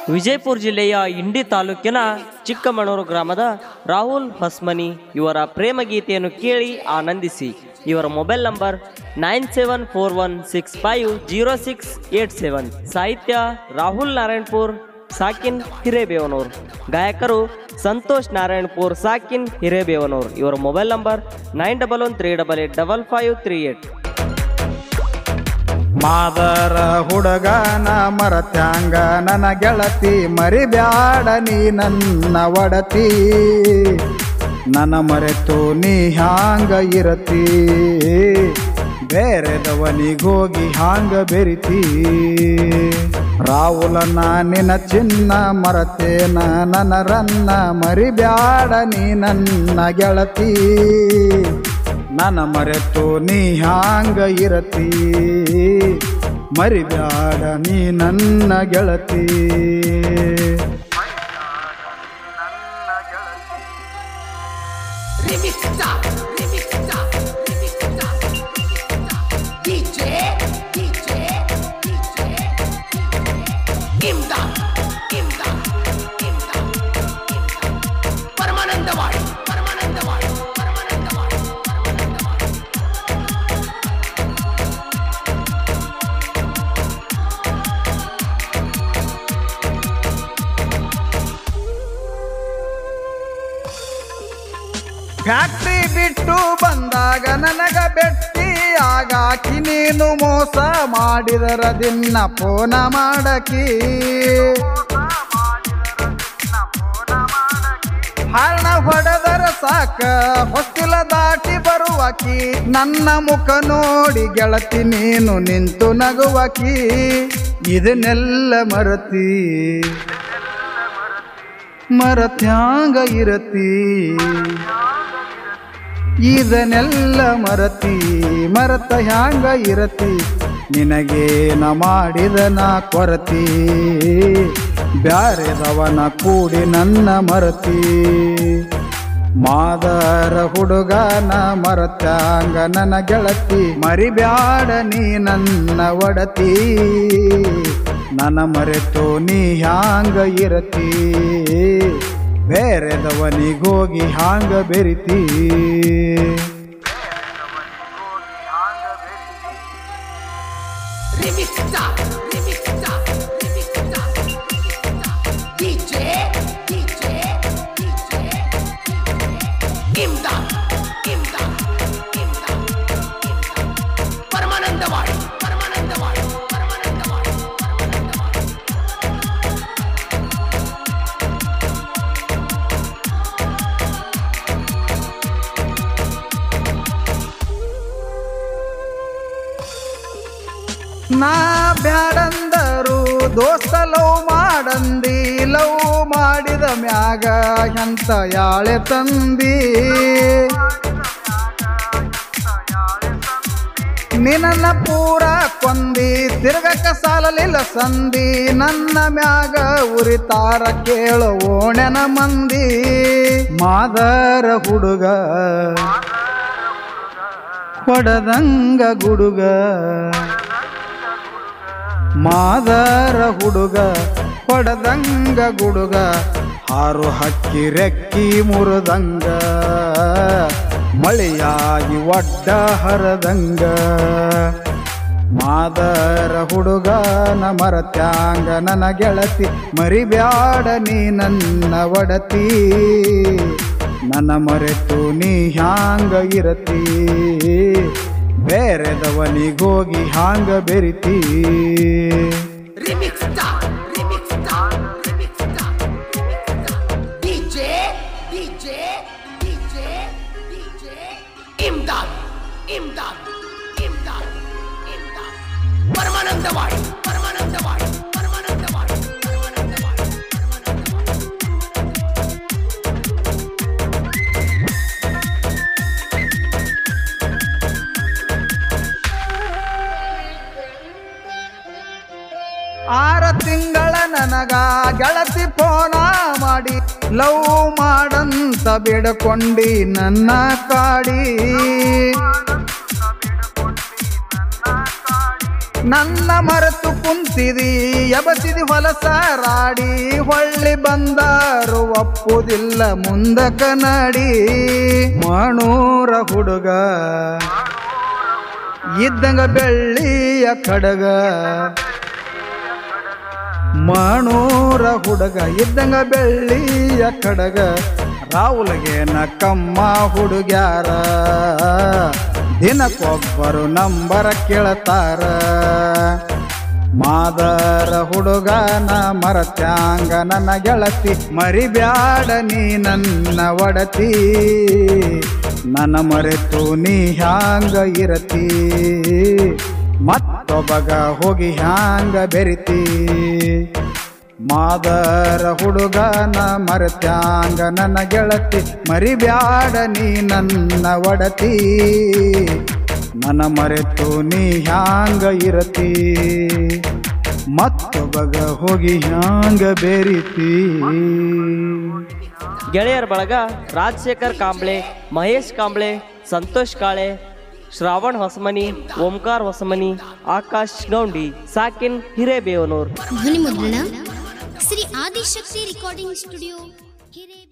ವಿಜಯಪುರ ಜಿಲ್ಲೆಯ ಇಂಡಿ ತಾಲೂಕಿನ ಚಿಕ್ಕಮಣೂರು ಗ್ರಾಮದ ರಾಹುಲ್ ಹೊಸ್ಮನಿ ಇವರ ಪ್ರೇಮ ಗೀತೆಯನ್ನು ಕೇಳಿ ಆನಂದಿಸಿ ಇವರ mobile number nine seven four one six five zero six eight seven ಸಾಹಿತ್ಯ ರಾಹುಲ್ ನಾರಾಯಣಪುರ್ ಸಾಕಿನ್ ಹಿರೇಬೇವನೂರ್ ಗಾಯಕರು ಸಂತೋಷ್ ನಾರಾಯಣಪುರ್ ಸಾಕಿನ್ ಹಿರೇಬೇವನೂರ್ ಇವರ mobile number nine double one three double eight double five three eight ಮಾದರ ಹುಡುಗನ ಮರತ್ಯಾಂಗ ನನ್ನ ಗೆಳತಿ ಮರಿಬ್ಯಾಡ ನೀ ನನ್ನ ಒಡತಿ ನನ್ನ ಮರೆತು ನೀ ಹ್ಯಾಂಗ ಇರತಿ ಬೇರೆದವನಿಗೋಗಿ ಹಾಂಗ ಬೆರಿತಿ ರಾಹುಲನ ನಿನ್ನ ಚಿನ್ನ ಮರತೇನ ನನ್ನ ರನ್ನ ಮರಿಬ್ಯಾಡ ನೀ ನನ್ನ ಗೆಳತಿ ನನ್ನ ಮರೆತು ನೀ ಹ್ಯಾಂಗ ಇರತಿ ಮರಿಬ್ಯಾಡ ನೀ ನನ್ನ ಗೆಳತಿ Remixta, remixta, remixta, remixta. DJ, DJ, DJ, Imdad, Imdad, Imdad, Imdad. Paramanandawadi Paramanandawadi Paramanandawadi Paramanandawadi factory ಬಿಟ್ಟು ಬಂದಾಗ ನನಗ ಬೆಟ್ಟಿ ಆಗಾಕಿ ನೀನು ಮೋಸ ಮಾಡಿದರ ದಿನ ಫೋನ ಮಾಡಕಿ ಹಣ ಹೊಡೆದರ ಸಾಕ ಹೊಸ್ತಿಲ ದಾಟಿ ಬರುವಕಿ ನನ್ನ ಮುಖ ನೋಡಿ ಗೆಳತಿ ನೀನು ನಿಂತು ನಗುವಕಿ ಇದನ್ನೆಲ್ಲ ಮರತಿ ಮರತ್ಯಾಂಗ ಇರತಿ ಇದನ್ನೆಲ್ಲ ಮರತಿ ಮರತ ಹ್ಯಾಂಗ ಇರತಿ ನಿನಗೇನ ಮಾಡಿದ ನಾ ಕೊರತಿ ಬ್ಯಾರೆದವನ ಕೂಡಿ ನನ್ನ ಮರತಿ ಮಾದರ ಹುಡುಗನ ಮರತ್ಯಾಂಗ ನನ್ನ ಗೆಳತಿ ಮರಿಬ್ಯಾಡ ನೀ ನನ್ನ ಒಡತಿ ನನ್ನ ಮರೆತು ನೀ ಹ್ಯಾಂಗ ಇರತಿ ಬೇರೆದವನಿಗೋಗಿ ಹಾಂಗ ಬೆರಿತಿ Remixta, remixta, remixta, remixta. DJ, DJ, DJ, Imdad, Imdad, Imdad, Imdad. Paramanandawadi Paramanandawadi Paramanandawadi Paramanandawadi ನಾ ಬ್ಯಾಡಂದರು ದೋಸ್ತ ಲವ್ ಮಾಡಂದಿ ಲವ್ ಮಾಡಿದ ಮ್ಯಾಗ ಎಂತ ಯಾಳೆ ತಂದಿ ನಿನ್ನ ಪೂರ ಕೊಂದಿ ತಿರ್ಗಕ್ಕ ಸಾಲಲಿಲ್ಲ ಸಂದಿ ನನ್ನ ಮ್ಯಾಗ ಉರಿತಾರ ಕೇಳು ಓಣೆನ ಮಂದಿ ಮಾದರ ಹುಡುಗ ಹೊಡದಂಗ ಗುಡುಗ ಮಾದರ ಹುಡುಗ ಹೊಡದಂಗ ಗುಡುಗ ಹಾರು ಹಕ್ಕಿ ರೆಕ್ಕಿ ಮುರಿದಂಗ ಮಳೆಯಾಗಿ ಒಡ್ಡ ಹರದಂಗ ಮಾದರ ಹುಡುಗ ನ ಮರತ್ಯಾಂಗ ನನ್ನ ಗೆಳತಿ ಮರಿಬ್ಯಾಡ ನೀ ನನ್ನ ಒಡತಿ ನನ್ನ ಮರೆತು ನೀ ಹ್ಯಾಂಗ ಇರತಿ ಬೇರೆದವನಿಗೋಗಿ ಹಾಂಗ ಬೆರಿತಿ Remixta, remixta, remixta, remixta. DJ, DJ, DJ, DJ. Imdad, Imdad, Imdad, Imdad. Paramanandawadi Paramanandawadi Paramanandawadi Paramanandawadi Paramanandawadi ಆರ ತಿಂಗಳ ನನಗ ಗೆಳತಿ ಫೋನ ಮಾಡಿ ಲವ್ ಮಾಡಂತ ಬೇಡಕೊಂಡಿ ನನ್ನ ಕಾಡಿ ನನ್ನ ಮರೆತು ಕುಂತಿದಿ ಎಬಸಿದಿ ಹೊಲಸಾರಾಡಿ ಹೊಳ್ಳಿ ಬಂದಾರು ಒಪ್ಪುದಿಲ್ಲ ಮುಂದಕ ನಡಿ ಮಣೂರ ಹುಡುಗ ಇದ್ದಂಗ ಬೆಳ್ಳಿಯ ಕಡಗ ಮಣೂರ ಹುಡುಗ ಇದ್ದಂಗ ಬೆಳ್ಳಿಯ ಕಡಗ ರಾಹುಲ್ಗೆ ನಕ್ಕಮ್ಮ ಹುಡುಗ್ಯಾರ ದಿನಕ್ಕೊಬ್ಬರು ನಂಬರ ಕೇಳ್ತಾರ ಮಾದರ ಹುಡುಗನ ಮರತ್ಯಾಂಗ ನನ್ನ ಗೆಳತಿ ಮರಿಬ್ಯಾಡ ನೀ ನನ್ನ ಒಡತಿ ನನ್ನ ಮರೆತು ನೀ ಹ್ಯಾಂಗ ಇರತಿ ಮತ್ತೊಬ್ಬಗ ಹೋಗಿ ಹ್ಯಾಂಗ ಬೆರಿತಿ ಮಾದರ ಹುಡುಗನ ಮರೆತ್ಯಾಂಗ ನನ್ನ ಗೆಳತಿ ಮರಿಬ್ಯಾಡ ನೀ ನನ್ನ ಒಡತಿ ನನ್ನ ಮರೆತು ನೀ ಹ್ಯಾಂಗ ಇರತಿ ಮತ್ತೊಬ್ಬಗ ಹೋಗಿ ಹ್ಯಾಂಗ ಬೆರಿತಿ ಗೆಳೆಯರ ಬಳಗ ರಾಜಶೇಖರ್ ಕಾಂಬ್ಳೆ ಮಹೇಶ್ ಕಾಂಬ್ಳೆ ಸಂತೋಷ್ ಕಾಳೆ ಶ್ರಾವಣ್ ಹೊಸಮನಿ ಓಂಕಾರ್ ಹೊಸಮನಿ ಆಕಾಶ್ ಗೌಂಡಿ ಸಾಕಿನ್ ಹಿರೇಬೇವನೂರ್ ಧ್ವನಿ ಮುದ್ರಣ ಶ್ರೀ ಆದಿಶಕ್ತಿ ರೆಕಾರ್ಡಿಂಗ್ ಸ್ಟುಡಿಯೋ ಹಿರೇಬೆ